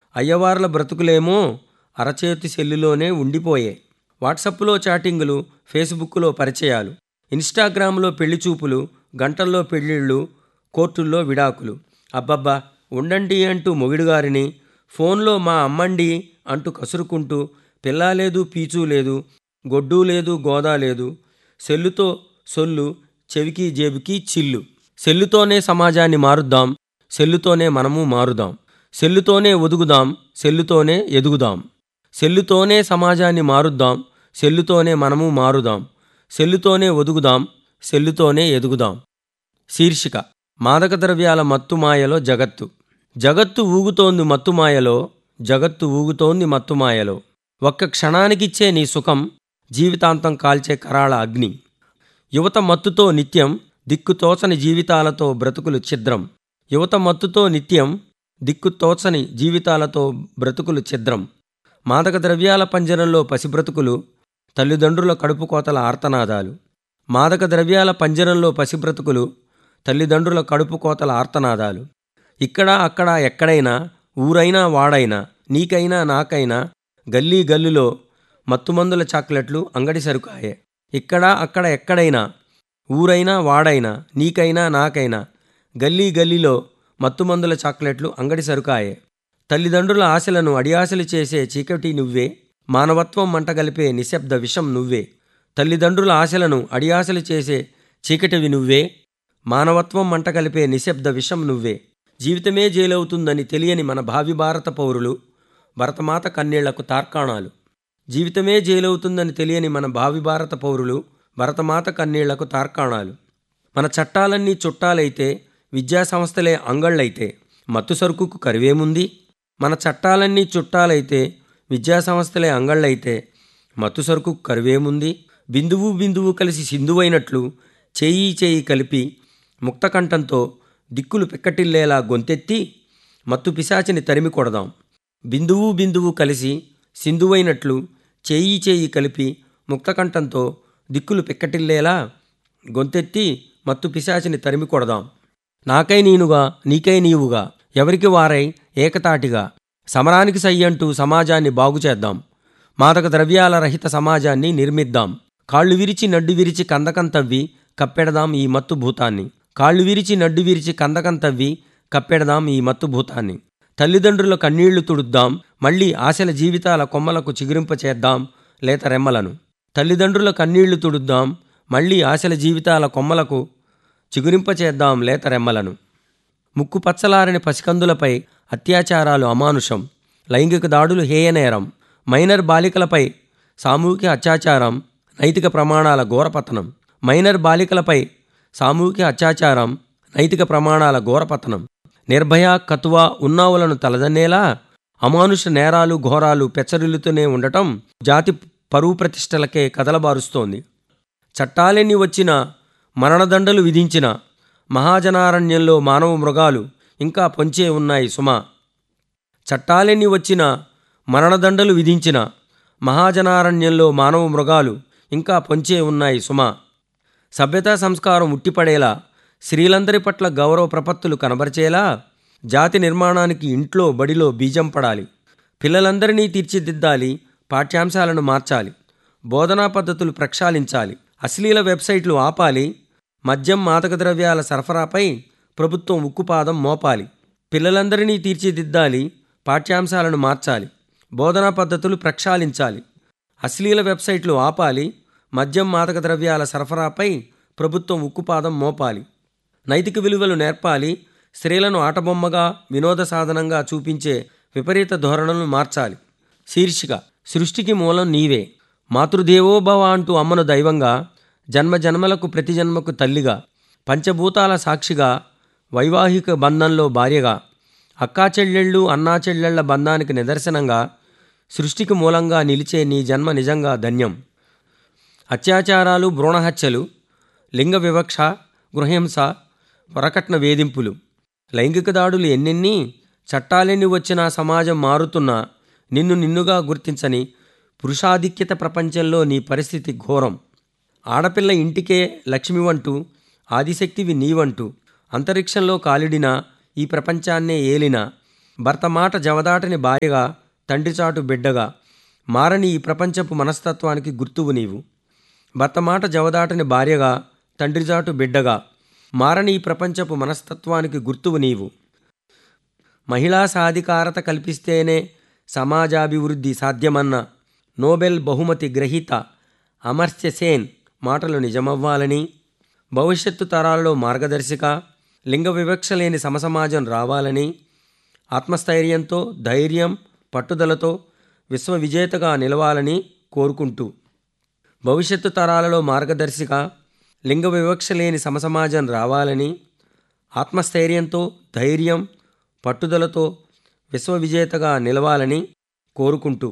అయ్యవార్ల బ్రతుకులేమో అరచేతి సెల్లులోనే ఉండిపోయే వాట్సప్లో చాటింగులు ఫేస్బుక్లో పరిచయాలు ఇన్స్టాగ్రామ్లో పెళ్లి చూపులు గంటల్లో పెళ్ళిళ్ళు కోర్టుల్లో విడాకులు అబ్బబ్బా ఉండండి అంటూ మొగిడిగారిని ఫోన్లో మా అమ్మండి అంటూ కసురుకుంటూ పిల్ల లేదు పీచు లేదు గొడ్డు లేదు గోదా లేదు సెల్లుతో సొల్లు చెవికి జేబుకి చిల్లు సెల్లుతోనే సమాజాన్ని మారుద్దాం సెల్లుతోనే మనము మారుదాం సెల్లుతోనే ఒదుగుదాం సెల్లుతోనే ఎదుగుదాం సెల్లుతోనే సమాజాన్ని మారుద్దాం సెల్లుతోనే మనము మారుదాం సెల్లుతోనే ఒదుగుదాం సెల్లుతోనే ఎదుగుదాం శీర్షిక మాదక ద్రవ్యాల మత్తుమాయలో జగత్తు జగత్తు ఊగుతోంది మత్తుమాయలో జగత్తు ఊగుతోంది మత్తుమాయలో ఒక్క క్షణానికిచ్చే నీ సుఖం జీవితాంతం కాల్చే కరాళ అగ్ని యువత మత్తుతో నిత్యం దిక్కుతోచని జీవితాలతో బ్రతుకులు ఛిద్రం యువత మత్తుతో నిత్యం దిక్కుతోచని జీవితాలతో బ్రతుకులు ఛిద్రం మాదక ద్రవ్యాల పంజరంలో పసిబ్రతుకులు తల్లిదండ్రుల కడుపు కోతల ఆర్తనాదాలు మాదక ద్రవ్యాల పంజరంలో పసిబ్రతుకులు తల్లిదండ్రుల కడుపు కోతల ఆర్తనాదాలు ఇక్కడ అక్కడ ఎక్కడైనా ఊరైనా వాడైనా నీకైనా నాకైనా గల్లీ గల్లులో మత్తుమందుల చాక్లెట్లు అంగడి సరుకాయే ఇక్కడ అక్కడ ఎక్కడైనా ఊరైనా వాడైనా నీకైనా నాకైనా గల్లీ గల్లీలో మత్తుమందుల చాక్లెట్లు అంగడి సరుకాయే తల్లిదండ్రుల ఆశలను అడియాసలు చేసే చీకటి నువ్వే మానవత్వం మంటగలిపే నిశ్శబ్ద విషం నువ్వే తల్లిదండ్రుల ఆశలను అడియాసలు చేసే చీకటివి నువ్వే మానవత్వం మంటగలిపే నిశ్శబ్ద విషం నువ్వే జీవితమే జైలవుతుందని తెలియని మన భావి భారత పౌరులు భరతమాత కన్నీళ్లకు తార్కాణాలు జీవితమే జైలవుతుందని తెలియని మన భావి భారత పౌరులు భరతమాత కన్నీళ్లకు తార్కాణాలు మన చట్టాలన్నీ చుట్టాలైతే విద్యా సంస్థలే అంగళ్ళైతే మత్తు సరుకుకు కరివేముంది మన చట్టాలన్నీ చుట్టాలైతే విద్యా సంస్థలే అంగళ్ళైతే మత్తు సరుకుకు కరువేముంది బిందువు బిందువు కలిసి సింధువైనట్లు చేయి చేయి కలిపి ముక్తకంఠంతో దిక్కులు పిక్కటిల్లేలా గొంతెత్తి మత్తు పిశాచిని తరిమి కొడదాం బిందువు బిందువు కలిసి సింధువైనట్లు చేయి చేయి కలిపి ముక్తకంఠంతో దిక్కులు పిక్కటిల్లేలా గొంతెత్తి మత్తు పిశాచిని తరిమి కొడదాం నాకై నేనుగా నీకై నీవుగా ఎవరికి వారై ఏకతాటిగా సమరానికి సయ్యంటూ సమాజాన్ని బాగుచేద్దాం మాదక ద్రవ్యాల రహిత సమాజాన్ని నిర్మిద్దాం కాళ్ళు విరిచి నడ్డు విరిచి కందకం తవ్వి కప్పెడదాం ఈ మత్తు భూతాన్ని కాళ్ళు విరిచి నడ్డు విరిచి కందకం తవ్వి కప్పెడదాం ఈ మత్తు భూతాన్ని తల్లిదండ్రుల కన్నీళ్లు తుడుద్దాం మళ్ళీ ఆశల జీవితాల కొమ్మలకు చిగురింపచేద్దాం లేత రెమ్మలను తల్లిదండ్రుల కన్నీళ్లు తుడుద్దాం మళ్ళీ ఆశల జీవితాల కొమ్మలకు చిగురింపచేద్దాం లేత రెమ్మలను ముక్కు పచ్చలారని పసికందులపై అత్యాచారాలు అమానుషం లైంగిక దాడులు హేయనేరం మైనర్ బాలికలపై సామూహిక అత్యాచారం నైతిక ప్రమాణాల ఘోరపతనం మైనర్ బాలికలపై సామూహిక అత్యాచారం నైతిక ప్రమాణాల ఘోరపతనం నిర్భయ కతువా ఉన్నావులను తలదన్నేలా అమానుష నేరాలు ఘోరాలు పెచ్చరిల్లుతూనే ఉండటం జాతి పరువు ప్రతిష్టలకే కదలబారుస్తోంది చట్టాలెన్ని వచ్చినా మరణదండలు విధించిన మహాజనారణ్యంలో మానవ మృగాలు ఇంకా పొంచే ఉన్నాయి సుమా చట్టాలెన్ని వచ్చినా మరణదండలు విధించిన మహాజనారణ్యంలో మానవ మృగాలు ఇంకా పొంచే ఉన్నాయి సుమా సభ్యతా సంస్కారం ఉట్టిపడేలా స్త్రీలందరి పట్ల గౌరవ ప్రపత్తులు కనబరిచేలా జాతి నిర్మాణానికి ఇంట్లో బడిలో బీజం పడాలి పిల్లలందరినీ తీర్చిదిద్దాలి పాఠ్యాంశాలను మార్చాలి బోధనా పద్ధతులు ప్రక్షాళించాలి అశ్లీల వెబ్సైట్లు ఆపాలి మద్యం మాదక ద్రవ్యాల సరఫరాపై ప్రభుత్వం ఉక్కుపాదం మోపాలి పిల్లలందరినీ తీర్చిదిద్దాలి పాఠ్యాంశాలను మార్చాలి బోధనా పద్ధతులు ప్రక్షాళించాలి అశ్లీల వెబ్సైట్లు ఆపాలి మద్యం మాదక ద్రవ్యాల సరఫరాపై ప్రభుత్వం ఉక్కుపాదం మోపాలి నైతిక విలువలు నేర్పాలి స్త్రీలను ఆటబొమ్మగా వినోద సాధనంగా చూపించే విపరీత ధోరణులను మార్చాలి శీర్షిక సృష్టికి మూలం నీవే మాతృదేవోభవ అంటూ అమ్మను దైవంగా జన్మ జన్మలకు ప్రతి జన్మకు తల్లిగా పంచభూతాల సాక్షిగా వైవాహిక బంధంలో భార్యగా అక్కా చెల్లెళ్ళు అన్నా చెల్లెళ్ల బంధానికి నిదర్శనంగా సృష్టికి మూలంగా నిలిచే నీ జన్మ నిజంగా ధన్యం అత్యాచారాలు భ్రూణహత్యలు లింగ వివక్ష గృహహింస వరకట్న వేధింపులు లైంగిక దాడులు ఎన్నెన్ని చట్టాలెన్ని వచ్చినా సమాజం మారుతున్నా నిన్ను నిన్నుగా గుర్తించని పురుషాధిక్యత ప్రపంచంలో నీ పరిస్థితి ఘోరం ఆడపిల్ల ఇంటికే లక్ష్మివంటూ ఆదిశక్తివి నీవంటూ అంతరిక్షంలో కాలిడినా ఈ ప్రపంచాన్నే ఏలినా భర్త మాట జవదాటని భార్యగా తండ్రి చాటు బిడ్డగా మారని ఈ ప్రపంచపు మనస్తత్వానికి గుర్తువు నీవు భర్త మాట జవదాటని భార్యగా తండ్రి చాటు బిడ్డగా మారని ఈ ప్రపంచపు మనస్తత్వానికి గుర్తువు నీవు మహిళా సాధికారత కల్పిస్తేనే సమాజాభివృద్ధి సాధ్యమన్న నోబెల్ బహుమతి గ్రహీత అమర్త్య సేన్ మాటలు నిజమవ్వాలని భవిష్యత్తు తరాలలో మార్గదర్శిక లింగ వివక్ష లేని సమసమాజం రావాలని ఆత్మస్థైర్యంతో ధైర్యం పట్టుదలతో విశ్వ విజేతగా నిలవాలని కోరుకుంటూ భవిష్యత్తు తరాలలో మార్గదర్శిక లింగ వివక్ష లేని సమసమాజం రావాలని ఆత్మస్థైర్యంతో ధైర్యం పట్టుదలతో విశ్వ విజేతగా నిలవాలని కోరుకుంటూ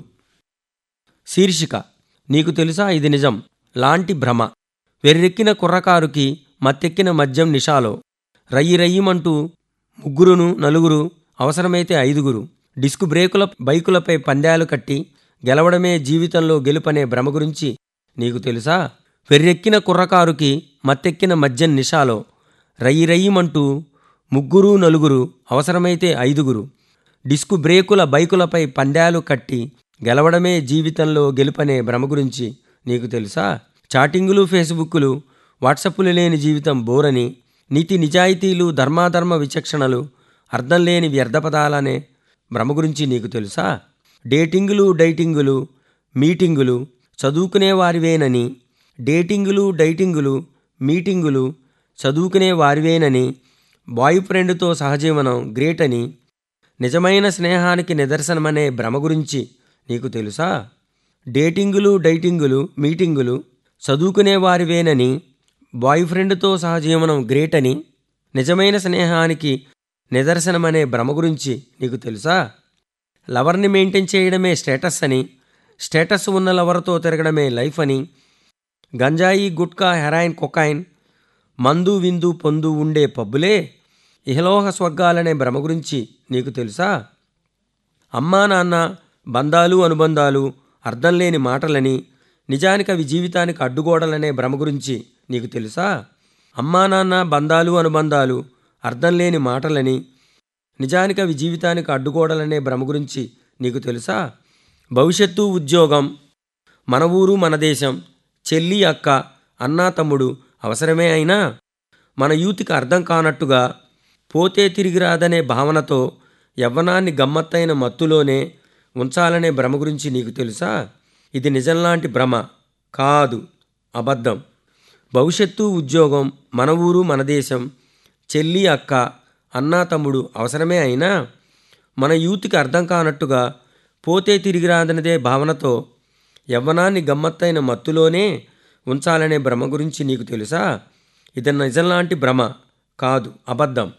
శీర్షిక నీకు తెలుసా ఇది నిజం లాంటి భ్రమ వెర్రెక్కిన కుర్రకారుకి మత్తెక్కిన మద్యం నిషాలో రయ్యి రయ్యిమంటూ ముగ్గురును నలుగురు అవసరమైతే ఐదుగురు డిస్కు బ్రేకుల బైకులపై పందాలు కట్టి గెలవడమే జీవితంలో గెలుపనే భ్రమ గురించి నీకు తెలుసా వెర్రెక్కిన కుర్రకారుకి మత్తెక్కిన మద్యం నిషాలో రయ్యి రయ్యిమంటూ ముగ్గురు నలుగురు అవసరమైతే ఐదుగురు డిస్కు బ్రేకుల బైకులపై పందాలు కట్టి గెలవడమే జీవితంలో గెలుపనే భ్రమ గురించి నీకు తెలుసా చాటింగులు ఫేస్బుక్కులు వాట్సప్పులు లేని జీవితం బోరని నీతి నిజాయితీలు ధర్మాధర్మ విచక్షణలు అర్థం లేని వ్యర్థపదాలనే భ్రమ గురించి నీకు తెలుసా డేటింగులు డైటింగులు మీటింగులు చదువుకునే వారివేనని డేటింగులు డైటింగులు మీటింగులు చదువుకునే వారివేనని బాయ్ ఫ్రెండ్తో సహజీవనం గ్రేట్ అని నిజమైన స్నేహానికి నిదర్శనమనే భ్రమ గురించి నీకు తెలుసా డేటింగులు డైటింగులు మీటింగులు చదువుకునే వారివేనని బాయ్ ఫ్రెండ్తో సహజీవనం గ్రేట్ అని నిజమైన స్నేహానికి నిదర్శనమనే భ్రమ గురించి నీకు తెలుసా లవర్ని మెయింటైన్ చేయడమే స్టేటస్ అని స్టేటస్ ఉన్న లవర్తో తిరగడమే లైఫ్ అని గంజాయి గుట్కా హెరాయిన్ కొకాయిన్ మందు విందు పొందు ఉండే పబ్బులే ఇహలోహ స్వర్గాలనే భ్రమ గురించి నీకు తెలుసా అమ్మా నాన్న బంధాలు అనుబంధాలు అర్థం లేని మాటలని నిజానికి అవి జీవితానికి అడ్డుగోడలనే భ్రమ గురించి నీకు తెలుసా అమ్మా నాన్న బంధాలు అనుబంధాలు అర్థం లేని మాటలని నిజానికి అవి జీవితానికి అడ్డుగోడలనే భ్రమ గురించి నీకు తెలుసా భవిష్యత్తు ఉద్యోగం మన ఊరు మన దేశం చెల్లి అక్క అన్నా తమ్ముడు అవసరమే అయినా మన యూత్కి అర్థం కానట్టుగా పోతే తిరిగి రాదనే భావనతో యవ్వనాన్ని గమ్మత్తైన మత్తులోనే ఉంచాలనే భ్రమ గురించి నీకు తెలుసా ఇది నిజంలాంటి భ్రమ కాదు అబద్ధం భవిష్యత్తు ఉద్యోగం మన ఊరు మన దేశం చెల్లి అక్క అన్నా తమ్ముడు అవసరమే అయినా మన యూత్కి అర్థం కానట్టుగా పోతే తిరిగి రాదనదే భావనతో యవ్వనాన్ని గమ్మత్తైన మత్తులోనే ఉంచాలనే భ్రమ గురించి నీకు తెలుసా ఇది నిజంలాంటి భ్రమ కాదు అబద్ధం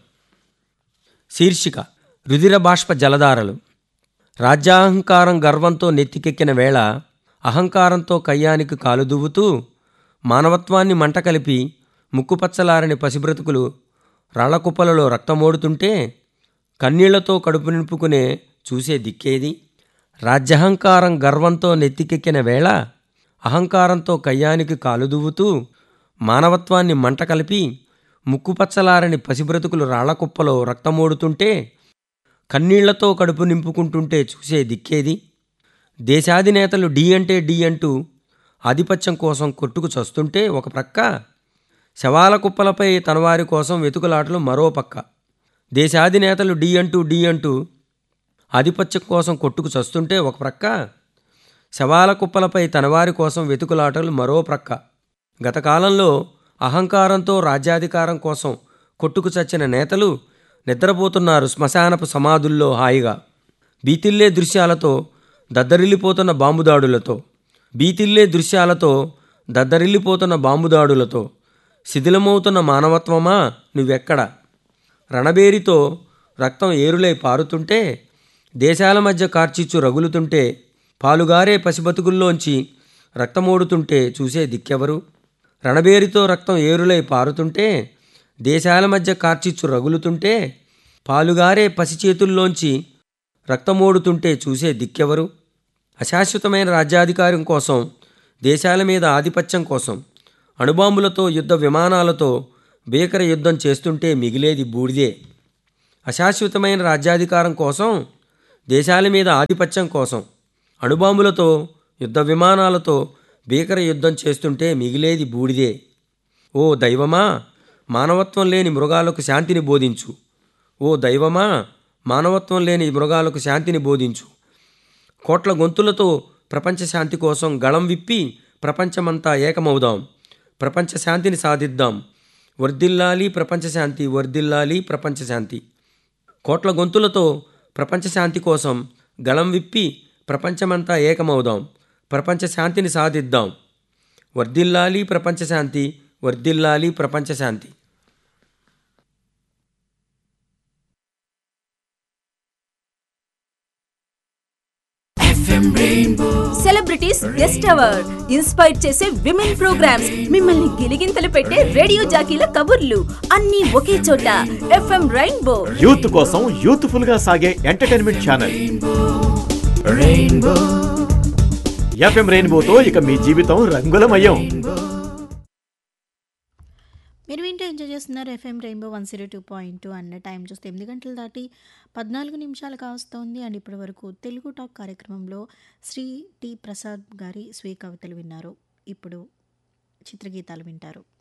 శీర్షిక రుధిర బాష్ప జలధారలు రాజ్యాహంకారం గర్వంతో నెత్తికెక్కిన వేళ అహంకారంతో కయ్యానికి కాలు దువ్వుతూ మానవత్వాన్ని మంట కలిపి ముక్కుపచ్చలారని పసిబ్రతుకులు రాళ్లకుప్పలలో రక్తమోడుతుంటే కన్నీళ్లతో కడుపు నింపుకునే చూసే దిక్కేది రాజ్యహంకారం గర్వంతో నెత్తికెక్కిన వేళ అహంకారంతో కయ్యానికి కాలు దువ్వుతూ మానవత్వాన్ని మంట కలిపి ముక్కుపచ్చలారని పసిబ్రతుకులు రాళ్లకుప్పలో రక్తమోడుతుంటే కన్నీళ్లతో కడుపు నింపుకుంటుంటే చూసే దిక్కేది దేశాధినేతలు డి అంటే డి అంటూ ఆధిపత్యం కోసం కొట్టుకు చస్తుంటే ఒక ప్రక్క శవాల కుప్పలపై తనవారి కోసం వెతుకులాటలు మరో పక్క దేశాధినేతలు డి అంటూ డి అంటూ ఆధిపత్యం కోసం కొట్టుకు చస్తుంటే ఒక ప్రక్క శవాల కుప్పలపై తనవారి కోసం వెతుకులాటలు మరో ప్రక్క గత కాలంలో అహంకారంతో రాజ్యాధికారం కోసం కొట్టుకు చచ్చిన నేతలు నిద్రపోతున్నారు శ్మశానపు సమాధుల్లో హాయిగా బీతిల్లే దృశ్యాలతో దద్దరిల్లిపోతున్న బాంబుదాడులతో బీతిల్లే దృశ్యాలతో దద్దరిల్లిపోతున్న బాంబుదాడులతో శిథిలమవుతున్న మానవత్వమా నువ్వెక్కడ రణబేరితో రక్తం ఏరులై పారుతుంటే దేశాల మధ్య కార్చిచ్చు రగులుతుంటే పాలుగారే పసిబతుకుల్లోంచి రక్తమోడుతుంటే చూసే దిక్కెవరు రణబేరితో రక్తం ఏరులై పారుతుంటే దేశాల మధ్య కార్చిచ్చు రగులుతుంటే పాలుగారే పసిచేతుల్లోంచి రక్తమోడుతుంటే చూసే దిక్కెవరు అశాశ్వతమైన రాజ్యాధికారం కోసం దేశాల మీద ఆధిపత్యం కోసం అణుబాంబులతో యుద్ధ విమానాలతో భీకర యుద్ధం చేస్తుంటే మిగిలేది బూడిదే అశాశ్వతమైన రాజ్యాధికారం కోసం దేశాల మీద ఆధిపత్యం కోసం అణుబాంబులతో యుద్ధ విమానాలతో భీకర యుద్ధం చేస్తుంటే మిగిలేది బూడిదే ఓ దైవమా మానవత్వం లేని మృగాలకు శాంతిని బోధించు ఓ దైవమా మానవత్వం లేని మృగాలకు శాంతిని బోధించు కోట్ల గొంతులతో ప్రపంచ శాంతి కోసం గళం విప్పి ప్రపంచమంతా ఏకమవుదాం ప్రపంచ శాంతిని సాధిద్దాం వర్ధిల్లాలి ప్రపంచ శాంతి వర్ధిల్లాలి ప్రపంచ శాంతి కోట్ల గొంతులతో ప్రపంచ శాంతి కోసం గళం విప్పి ప్రపంచమంతా ఏకమవుదాం ప్రపంచ శాంతిని సాధిద్దాం వర్ధిల్లాలి ప్రపంచ శాంతి వర్ధిల్లాలి ప్రపంచ శాంతి సెలబ్రిటీస్ గెస్ట్ అవర్ ఇన్స్పైర్ చేసే విమెన్ ప్రోగ్రామ్స్ మిమ్మల్ని గిలిగింతలు పెట్టే రేడియో జాకీల కబుర్లు అన్ని ఒకే చోట ఎఫ్ఎం రెయిన్బో యూత్ కోసం యూత్ఫుల్ గా సాగే ఎంటర్టైన్మెంట్ ఛానల్ ఎఫ్ఎం రెయిన్బోతో ఇక మీ జీవితం రంగులమయం మీరు వింటూ ఎంజాయ్ చేస్తున్నారు FM rainbow one zero two point two అన్న టైం చూస్తే ఎనిమిది గంటలు దాటి పద్నాలుగు నిమిషాలు కావస్తోంది అండ్ ఇప్పటి వరకు తెలుగు టాక్ కార్యక్రమంలో శ్రీ టి ప్రసాద్ గారి స్వీయ కవితలు విన్నారు ఇప్పుడు చిత్రగీతాలు వింటారు